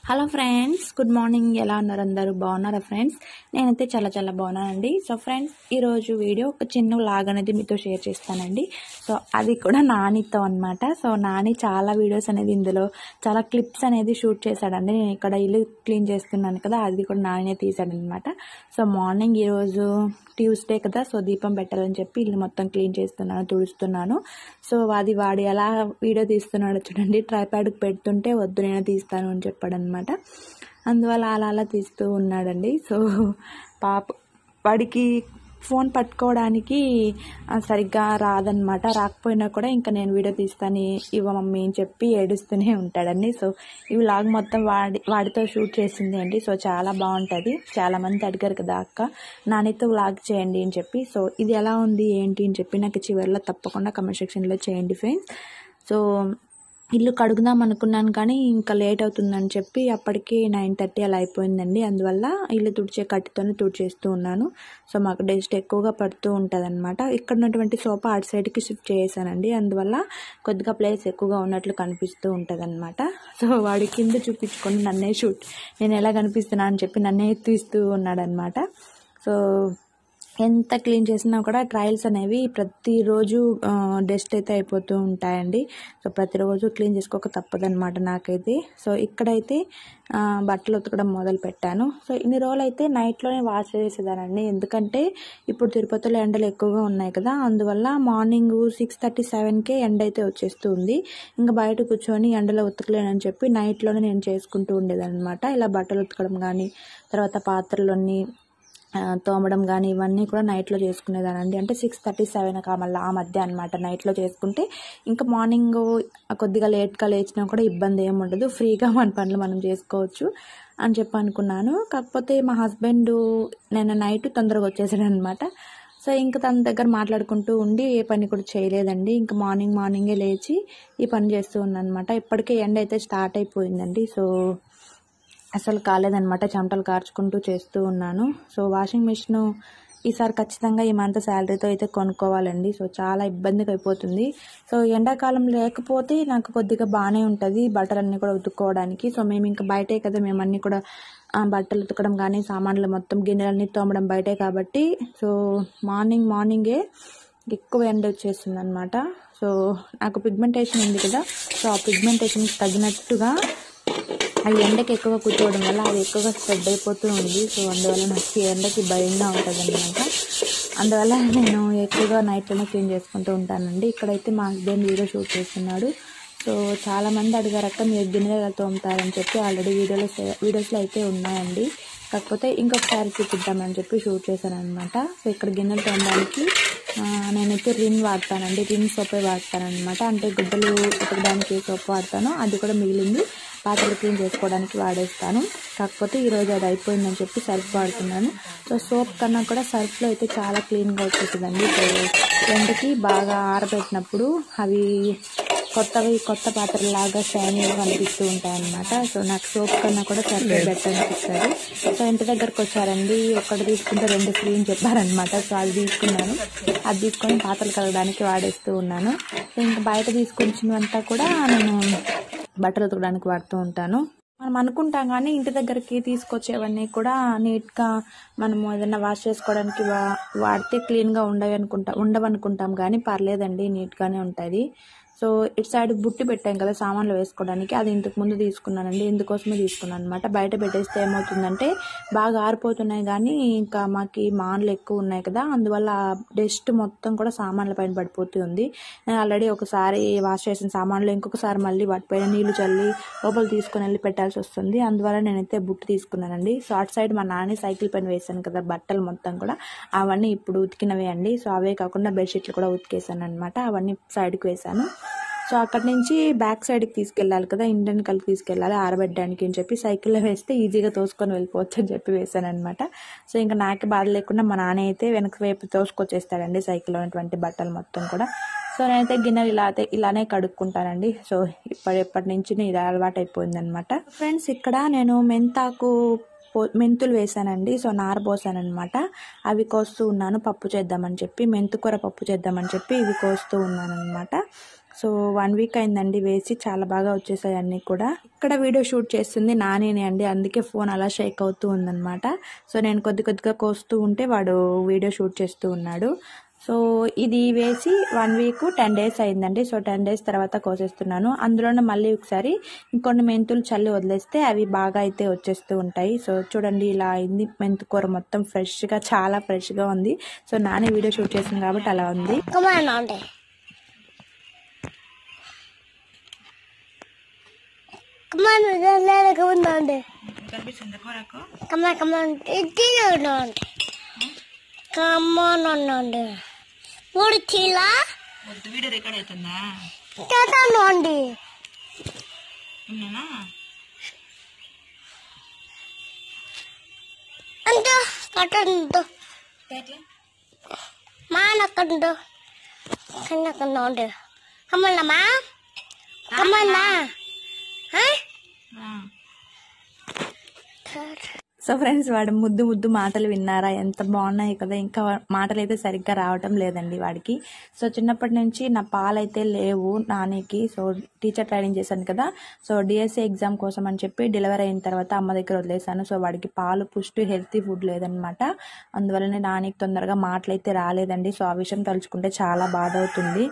Hello friends good morning ఎలా ఉన్నారు అందరూ బాగున్నారా ఫ్రెండ్స్ నేనైతే చాలా చాలా బాగున్నానండి సో ఫ్రెండ్స్ ఈరోజు వీడియో ఒక చిన్న లాగ్ అనేది మీతో షేర్ చేస్తానండి సో అది కూడా నానితో అనమాట సో నాని చాలా వీడియోస్ అనేది ఇందులో చాలా క్లిప్స్ అనేది షూట్ చేశాడండి నేను ఇక్కడ ఇల్లు క్లీన్ చేస్తున్నాను కదా అది కూడా నానే తీశాడనమాట సో మార్నింగ్ ఈరోజు ట్యూస్డే కదా సో దీపం పెట్టాలని చెప్పి ఇల్లు మొత్తం క్లీన్ చేస్తున్నాను తుడుస్తున్నాను సో అది వాడు ఎలా వీడియో తీస్తున్నాడో చూడండి ట్రైప్యాడ్కి పెడుతుంటే వద్దు నేను తీస్తాను అని చెప్పాడు అనమాట అందువల్ల అలా అలా తీస్తూ ఉన్నాడండి సో పాప వాడికి ఫోన్ పట్టుకోవడానికి ఆ, సరిగ్గా రాదనమాట రాకపోయినా కూడా ఇంకా నేను వీడియో తీస్తాను ఇవ్వ మమ్మీ అని చెప్పి ఏడుస్తూనే ఉంటాడండి సో ఈ వ్లాగ్ మొత్తం వాడి వాడితో షూట్ చేసింది అండి సో చాలా బాగుంటుంది చాలా మంది అడిగారు కదా అక్క నానితో వ్లాగ్ చేయండి అని చెప్పి సో ఇది ఎలా ఉంది ఏంటి అని చెప్పి నాకు చివరిలో తప్పకుండా కమెంట్ సెక్షన్లో చేయండి ఫ్రెండ్స్ సో ఇల్లు కడుగుదాం అనుకున్నాను కానీ ఇంకా లేట్ అవుతుందని చెప్పి అప్పటికి నైన్ థర్టీ అలా అయిపోయిందండి అందువల్ల ఇల్లు తుడిచే కట్టితోనే తుడిచేస్తూ ఉన్నాను సో మాకు డస్ట్ ఎక్కువగా పడుతూ ఉంటుంది అనమాట ఇక్కడ ఉన్నటువంటి సోఫా అటు సైడ్కి షిఫ్ట్ చేసానండి అందువల్ల కొద్దిగా ప్లేస్ ఎక్కువగా ఉన్నట్లు కనిపిస్తూ ఉంటుంది అనమాట సో వాడి కింద చూపించుకొని నన్నే షూట్ నేను ఎలా కనిపిస్తున్నా అని చెప్పి నన్నే తీస్తూ ఉన్నాడనమాట సో ఎంత క్లీన్ చేసినా కూడా ట్రయల్స్ అనేవి ప్రతిరోజు డస్ట్ అయితే అయిపోతూ ఉంటాయండి సో ప్రతిరోజు క్లీన్ చేసుకోక తప్పదనమాట నాకైతే సో ఇక్కడైతే ఆ, బట్టలు ఉతకడం మొదలు పెట్టాను సో ఇన్ని రోజులు అయితే నైట్లోనే వాష్ చేసేదానండి ఎందుకంటే ఇప్పుడు తిరుపతిలో ఎండలు ఎక్కువగా ఉన్నాయి కదా అందువల్ల మార్నింగ్ సిక్స్ థర్టీ సెవెన్కే ఎండ అయితే వచ్చేస్తుంది ఇంకా బయట కూర్చొని ఎండలో ఉతకలేనని చెప్పి నైట్లోనే నేను చేసుకుంటూ ఉండేదన్నమాట ఇలా బట్టలు ఉతకడం కానీ తర్వాత పాత్రలన్నీ ఆ, తోమడం కానీ ఇవన్నీ కూడా నైట్లో చేసుకునేదానండి అంటే సిక్స్ థర్టీ సెవెన్ మళ్ళీ ఆ మధ్య అనమాట నైట్లో చేసుకుంటే ఇంకా మార్నింగ్ కొద్దిగా లేట్గా లేచినా కూడా ఇబ్బంది ఏమి ఉండదు ఫ్రీగా మన పనులు మనం చేసుకోవచ్చు అని చెప్పి అనుకున్నాను కాకపోతే మా హస్బెండ్ నేను నైట్ తొందరగా వచ్చేసాడు అనమాట సో ఇంకా తన దగ్గర మాట్లాడుకుంటూ ఉండి ఏ పని కూడా చేయలేదండి ఇంకా మార్నింగ్ మార్నింగే లేచి ఈ పని చేస్తూ ఉన్నాను అనమాట ఇప్పటికే ఎండ అయితే స్టార్ట్ అయిపోయిందండి సో అసలు కాలేదనమాట చెమటలు కార్చుకుంటూ చేస్తూ ఉన్నాను సో వాషింగ్ మిషన్ ఈసారి ఖచ్చితంగా ఈ మంత్ శాలరీతో అయితే కొనుక్కోవాలండి సో చాలా ఇబ్బందిగా అయిపోతుంది సో ఎండాకాలం లేకపోతే నాకు కొద్దిగా బాగానే ఉంటుంది బట్టలన్నీ కూడా ఉతుక్కోవడానికి సో మేము ఇంకా బయటే కదా మేము అన్నీ కూడా ఆ, బట్టలు ఉతకడం కానీ సామాన్లు మొత్తం గిన్నెలన్నీ తోమడం బయటే కాబట్టి సో మార్నింగ్ మార్నింగే ఎక్కువ ఎండ వచ్చేస్తుంది అనమాట సో నాకు పిగ్మెంటేషన్ ఉంది కదా సో ఆ పిగ్మెంటేషన్కి తగినట్టుగా అది ఎండకి ఎక్కువ కూర్చోవడం వల్ల అది ఎక్కువగా స్ప్రెడ్ అయిపోతూ ఉంది సో అందువల్ల నాకు ఈ ఎండకి భయంగా ఉంటుంది అనమాట అందువల్ల నేను ఎక్కువగా నైట్లోనే క్లీన్ చేసుకుంటూ ఉంటానండి ఇక్కడైతే మా హస్బెండ్ వీడియో షూట్ చేస్తున్నాడు సో చాలా మంది అడిగారు అక్క మీరు గిన్నెలు ఎలా తోముతారని చెప్పి ఆల్రెడీ వీడియోలో వీడియోస్లో అయితే ఉన్నాయండి కాకపోతే ఇంకొకసారి చూపిద్దామని చెప్పి షూట్ చేశాను అనమాట సో ఇక్కడ గిన్నెలు తోమడానికి ఆ, నేనైతే రిన్ వాడతానండి రిన్ సోపే వాడతాను అనమాట అంటే గుడ్డలు ఉతకడానికి ఏ సోప్ వాడతానో అది కూడా మిగిలింది పాత్రలు క్లీన్ చేసుకోవడానికి వాడేస్తాను కాకపోతే ఈరోజు అది అయిపోయిందని చెప్పి సర్ఫ్ వాడుతున్నాను సో సోప్ కన్నా కూడా సర్ఫ్లో అయితే చాలా క్లీన్గా వచ్చేస్తుందండి సో ఎండకి బాగా ఆరబెట్టినప్పుడు అవి కొత్తవి కొత్త పాత్రలాగా షైనీగా కనిపిస్తూ ఉంటాయి అనమాట సో నాకు సోప్ కన్నా కూడా సర్ఫే బెటర్ అనిపిస్తుంది సో ఇంటి దగ్గరకు వచ్చారండి ఒకటి తీసుకుంటే రెండు ఫ్రీ అని చెప్పారనమాట సో అది తీసుకున్నాను అది తీసుకొని పాత్రలు కలగడానికి వాడేస్తూ ఉన్నాను సో ఇంకా బయట తీసుకొచ్చినవంతా కూడా నేను బట్టలు ఉతకడానికి వాడుతూ ఉంటాను మనం అనుకుంటాం కానీ ఇంటి దగ్గరికి తీసుకొచ్చేవన్నీ కూడా నీట్గా మనము ఏదైనా వాష్ చేసుకోవడానికి వా వాడితే క్లీన్గా ఉండవు అనుకుంటా ఉండవనుకుంటాం కానీ పర్లేదండి నీట్గానే ఉంటుంది సో ఇటు సైడ్ బుట్టి పెట్టాం కదా సామాన్లు వేసుకోవడానికి అది ఇంతకు ముందు తీసుకున్నానండి ఇందుకోసమే తీసుకున్నాను అనమాట బయట పెట్టేస్తే ఏమవుతుందంటే బాగా ఆరిపోతున్నాయి కానీ ఇంకా మాకి మాన్లు ఎక్కువ ఉన్నాయి కదా అందువల్ల డస్ట్ మొత్తం కూడా సామాన్ల పైన పడిపోతూ ఉంది నేను ఆల్రెడీ ఒకసారి వాష్ చేసిన సామాన్లు ఇంకొకసారి మళ్ళీ వాటిపైన నీళ్లు చల్లి లోపల తీసుకొని వెళ్ళి పెట్టాల్సి వస్తుంది అందువల్ల నేనైతే బుట్టి తీసుకున్నానండి సో అటు సైడ్ మా నాన్న సైకిల్ పైన వేసాను కదా బట్టలు మొత్తం కూడా అవన్నీ ఇప్పుడు ఉతికినవే అండి సో అవే కాకుండా బెడ్షీట్లు కూడా ఉతికేసాను అనమాట అవన్నీ సైడ్కి వేసాను సో అక్కడ నుంచి బ్యాక్ సైడ్కి తీసుకెళ్ళాలి కదా ఇండియన్ కలికి తీసుకెళ్ళాలి ఆరబెట్టడానికి అని చెప్పి సైకిల్లో వేస్తే ఈజీగా తోసుకొని వెళ్ళిపోవచ్చు అని చెప్పి వేసాను అనమాట సో ఇంకా నాకు బాధ లేకుండా మా నాన్న అయితే వెనక వైపు తోసుకొచ్చేస్తాడండి సైకిల్లో ఉన్నటువంటి బట్టలు మొత్తం కూడా సో నేనైతే గిన్నెలు ఇలా అయితే ఇలానే కడుక్కుంటానండి సో ఇప్పటి ఎప్పటి నుంచి ఇది అలవాటు అయిపోయింది అనమాట ఫ్రెండ్స్ ఇక్కడ నేను మెంతాకు పో- మెంతులు వేసానండి సో నార పోసాను అనమాట అవి కోస్తూ ఉన్నాను పప్పు చేద్దామని చెప్పి మెంతుకూర పప్పు చేద్దామని చెప్పి ఇవి కోస్తూ ఉన్నాను అనమాట సో వన్ వీక్ అయిందండి వేసి చాలా బాగా వచ్చేసాయి అన్నీ కూడా ఇక్కడ వీడియో షూట్ చేస్తుంది నానేనే అండి అందుకే ఫోన్ అలా షేక్ అవుతూ ఉందన్నమాట సో నేను కొద్ది కొద్దిగా కోస్తూ ఉంటే వాడు వీడియో షూట్ చేస్తూ ఉన్నాడు సో ఇది వేసి వన్ వీక్ టెన్ డేస్ అయిందండి సో టెన్ డేస్ తర్వాత కోసేస్తున్నాను అందులోనే మళ్ళీ ఒకసారి ఇంకొన్ని మెంతులు చల్లి వదిలేస్తే అవి బాగా అయితే వచ్చేస్తూ ఉంటాయి సో చూడండి ఇలా అయింది మెంతు కూర మొత్తం ఫ్రెష్గా చాలా ఫ్రెష్గా ఉంది సో నానే వీడియో షూట్ చేసింది కాబట్టి అలా ఉంది Come on, Auntie. Come on, Auntie. Come on, Auntie. కనిపిస్తుంది కూరకు Come on, come on. It's it, Auntie. Come on, Auntie. What is Tila? వద్దు వీడియో రికార్డ్ అవుతుందా Tata, Auntie. ఉన్నానా Ando, katando. Mana kando? Kana kando, Auntie. Come on, Ma. Come on, Ma. Huh? So friends వాడు ముద్దు ముద్దు మాటలు విన్నారా ఎంత బాగున్నాయి కదా ఇంకా మాటలు అయితే సరిగ్గా రావటం లేదండి వాడికి సో చిన్నప్పటి నుంచి నా పాలైతే లేవు నానికి సో టీచర్ ట్రైనింగ్ చేశాను కదా సో డిఎస్సి ఎగ్జామ్ కోసం అని చెప్పి డెలివరీ అయిన తర్వాత అమ్మ దగ్గర వదిలేశాను సో వాడికి పాలు పుష్టి హెల్తీ ఫుడ్ లేదనమాట అందువల్లనే నానికి తొందరగా మాటలు అయితే రాలేదండి సో ఆ విషయం తలుచుకుంటే చాలా బాధ అవుతుంది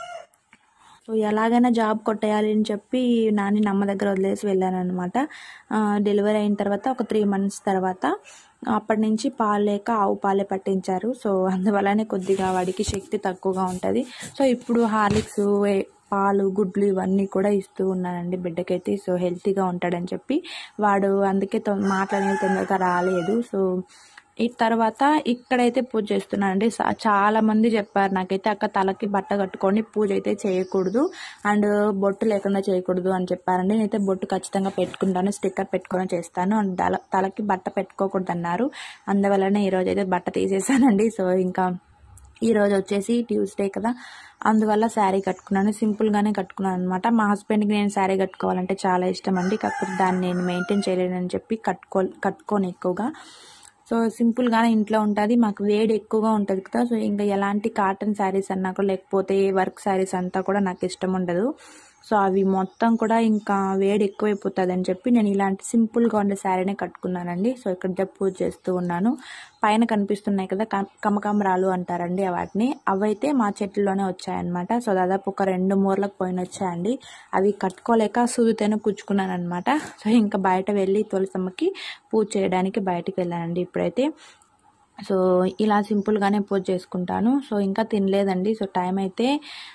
సో ఎలాగైనా జాబ్ కొట్టేయాలి అని చెప్పి నాని నమ్మ దగ్గర వదిలేసి వెళ్ళాను అనమాట డెలివరీ అయిన తర్వాత ఒక త్రీ మంత్స్ తర్వాత అప్పటి నుంచి పాలు లేక ఆవు పాలే పట్టించారు సో అందువల్లనే కొద్దిగా వాడికి శక్తి తక్కువగా ఉంటుంది సో ఇప్పుడు హార్లిక్స్ ఏ- పాలు గుడ్లు ఇవన్నీ కూడా ఇస్తూ ఉన్నానండి బిడ్డకైతే సో హెల్తీగా ఉంటాడని చెప్పి వాడు అందుకే తొ- మాట్లాడేది తొందరగా రాలేదు సో ఈ తర్వాత ఇక్కడైతే పూజ చేస్తున్నానండి సా- చాలా మంది చెప్పారు నాకైతే అక్క తలకి బట్ట కట్టుకొని పూజ అయితే చేయకూడదు అండ్ బొట్టు లేకుండా చేయకూడదు అని చెప్పారండి నేనైతే బొట్టు ఖచ్చితంగా పెట్టుకుంటాను స్టిక్కర్ పెట్టుకొని చేస్తాను అండ్ తల తలకి బట్ట పెట్టుకోకూడదు అన్నారు అందువల్లనే ఈరోజు అయితే బట్ట తీసేసానండి సో ఇంకా ఈ రోజు వచ్చేసి ట్యూస్డే కదా అందువల్ల శారీ కట్టుకున్నాను సింపుల్గానే కట్టుకున్నాను అనమాట మా హస్బెండ్కి నేను శారీ కట్టుకోవాలంటే చాలా ఇష్టం అండి కాకపోతే దాన్ని నేను మెయింటైన్ చేయలేనని చెప్పి కట్టుకో కట్టుకోను ఎక్కువగా సో సింపుల్గానే ఇంట్లో ఉంటుంది మాకు వేడి ఎక్కువగా ఉంటుంది కదా సో ఇంకా ఎలాంటి కాటన్ శారీస్ అన్నా కూడా లేకపోతే వర్క్ శారీస్ అంతా కూడా నాకు ఇష్టం ఉండదు సో అవి మొత్తం కూడా ఇంకా వేడి ఎక్కువైపోతుంది అని చెప్పి నేను ఇలాంటి సింపుల్గా ఉండే శారీనే కట్టుకున్నానండి సో ఇక్కడ పూజ చేస్తూ ఉన్నాను పైన కనిపిస్తున్నాయి కదా కం- కమకమరాలు అంటారండి వాటిని అవైతే మా చెట్లలోనే వచ్చాయన్నమాట సో దాదాపు ఒక రెండు మూరలకు పోయిన వచ్చాయండి అవి కట్టుకోలేక సూదితేనే కూర్చుకున్నాను అనమాట సో ఇంకా బయట వెళ్ళి తులసమ్మకి పూజ చేయడానికి బయటకు వెళ్ళానండి ఇప్పుడైతే సో ఇలా సింపుల్గానే పూజ చేసుకుంటాను సో ఇంకా తినలేదండి సో టైం అయితే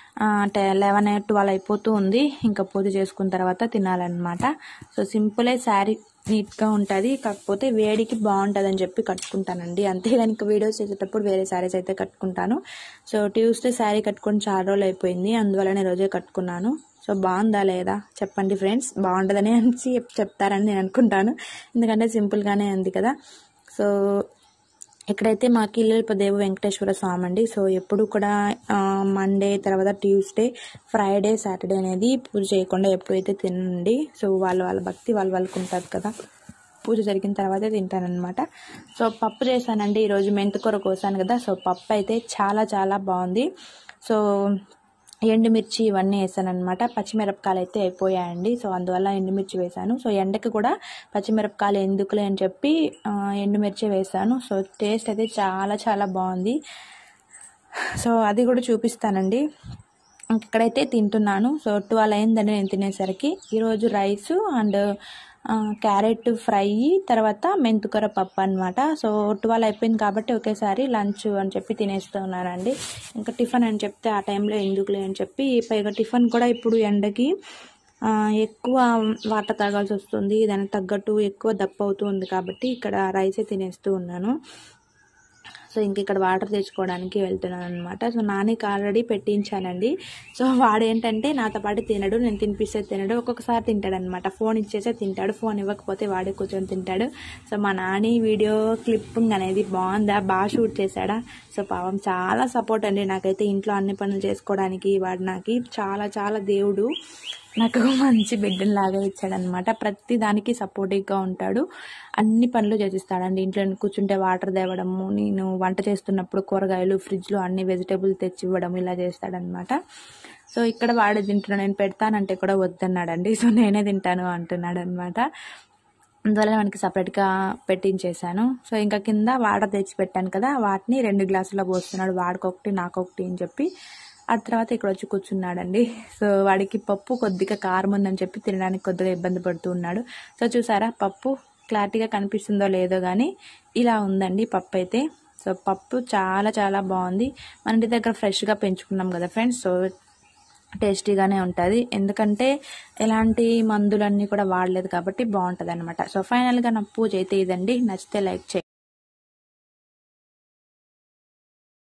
లెవెన్ ట్వెల్వ్ అయిపోతూ ఉంది ఇంకా పూజ చేసుకున్న తర్వాత తినాలన్నమాట సో సింపులే శారీ నీట్గా ఉంటుంది కాకపోతే వేడికి బాగుంటుంది అని చెప్పి కట్టుకుంటానండి అంతేగాని ఇంకా వీడియోస్ చేసేటప్పుడు వేరే శారీస్ అయితే కట్టుకుంటాను సో ట్యూస్డే శారీ కట్టుకొని చాలా రోజులు అయిపోయింది అందువలన రోజే కట్టుకున్నాను సో బాగుందా లేదా చెప్పండి ఫ్రెండ్స్ బాగుంటుందని అనేసి చెప్తారని నేను అనుకుంటాను ఎందుకంటే సింపుల్గానే ఉంది కదా సో ఇక్కడైతే మాకు ఇల్లపదేవు వెంకటేశ్వర స్వామి అండి సో ఎప్పుడు కూడా మండే తర్వాత ట్యూస్డే ఫ్రైడే సాటర్డే అనేది పూజ చేయకుండా ఎప్పుడైతే తినండి సో వాళ్ళ వాళ్ళ భక్తి వాళ్ళ వాళ్ళకు ఉంటుంది కదా పూజ జరిగిన తర్వాతే తింటానన్నమాట సో పప్పు చేశానండి ఈరోజు మెంతికూర కోసాను కదా సో పప్పు అయితే చాలా చాలా బాగుంది సో ఎండుమిర్చి ఇవన్నీ వేసాను అనమాట పచ్చిమిరపకాయలు అయితే అయిపోయాయండి సో అందువల్ల ఎండుమిర్చి వేసాను సో ఎండకి కూడా పచ్చిమిరపకాయలు ఎందుకులే అని చెప్పి ఆ, ఎండుమిర్చి వేసాను సో టేస్ట్ అయితే చాలా చాలా బాగుంది సో అది కూడా చూపిస్తానండి ఇక్కడైతే తింటున్నాను సో ట్వెల్వ్ అయిందండి నేను తినేసరికి ఈరోజు రైస్ అండ్ క్యారెట్ ఫ్రై తర్వాత మెంతుకూర పప్పు అనమాట సో ట్వెల్వ్ అయిపోయింది కాబట్టి ఒకేసారి లంచ్ అని చెప్పి తినేస్తూ ఉన్నానండి ఇంకా టిఫిన్ అని చెప్తే ఆ టైంలో ఎందుకులే అని చెప్పి పైగా టిఫిన్ కూడా ఇప్పుడు ఎండకి ఆ, ఎక్కువ వాటర్ తాగాల్సి వస్తుంది దానికి తగ్గట్టు ఎక్కువ దప్ప అవుతుంది కాబట్టి ఇక్కడ రైసే తినేస్తూ ఉన్నాను సో ఇంక ఇక్కడ వాటర్ తెచ్చుకోవడానికి వెళ్తున్నాను అనమాట సో నానికి ఆల్రెడీ పెట్టించానండి సో వాడేంటంటే నాతో పాటు తినడు నేను తినిపిస్తే తినడు ఒక్కొక్కసారి తింటాడు అనమాట ఫోన్ ఇచ్చేసే తింటాడు ఫోన్ ఇవ్వకపోతే వాడే కూర్చొని తింటాడు సో మా నాని వీడియో క్లిప్పింగ్ అనేది బాగుందా బాగా షూట్ చేశాడా సో పాపం చాలా సపోర్ట్ అండి నాకైతే ఇంట్లో అన్ని పనులు చేసుకోవడానికి వాడు నాకు చాలా చాలా దేవుడు నాకు మంచి బిడ్డను లాగా ఇచ్చాడనమాట ప్రతి దానికి సపోర్టివ్గా ఉంటాడు అన్ని పనులు చేసిస్తాడండి ఇంట్లో నేను కూర్చుంటే వాటర్ తేవడము నేను వంట చేస్తున్నప్పుడు కూరగాయలు ఫ్రిడ్జ్లో అన్ని వెజిటేబుల్ తెచ్చి ఇవ్వడం ఇలా చేస్తాడనమాట సో ఇక్కడ వాడే తింటున్నాడు నేను పెడతానంటే కూడా వద్దన్నాడండి సో నేనే తింటాను అంటున్నాడు అనమాట అందువల్ల మనకి సపరేట్గా పెట్టించేసాను సో ఇంకా కింద వాటర్ తెచ్చి పెట్టాను కదా వాటిని రెండు గ్లాసుల్లో పోస్తున్నాడు వాడికొకటి నాకొకటి అని చెప్పి ఆ తర్వాత ఇక్కడ వచ్చి కూర్చున్నాడండి సో వాడికి పప్పు కొద్దిగా కారం ఉందని చెప్పి తినడానికి కొద్దిగా ఇబ్బంది పడుతూ ఉన్నాడు సో చూసారా పప్పు క్లారిటీగా కనిపిస్తుందో లేదో కానీ ఇలా ఉందండి పప్పు అయితే సో పప్పు చాలా చాలా బాగుంది మన ఇంటి దగ్గర ఫ్రెష్గా పెంచుకున్నాం కదా ఫ్రెండ్స్ సో టేస్టీగానే ఉంటుంది ఎందుకంటే ఎలాంటి మందులన్నీ కూడా వాడలేదు కాబట్టి బాగుంటుంది అనమాట సో ఫైనల్గా నా పూజ అయితే ఇదండి నచ్చితే లైక్ చేయండి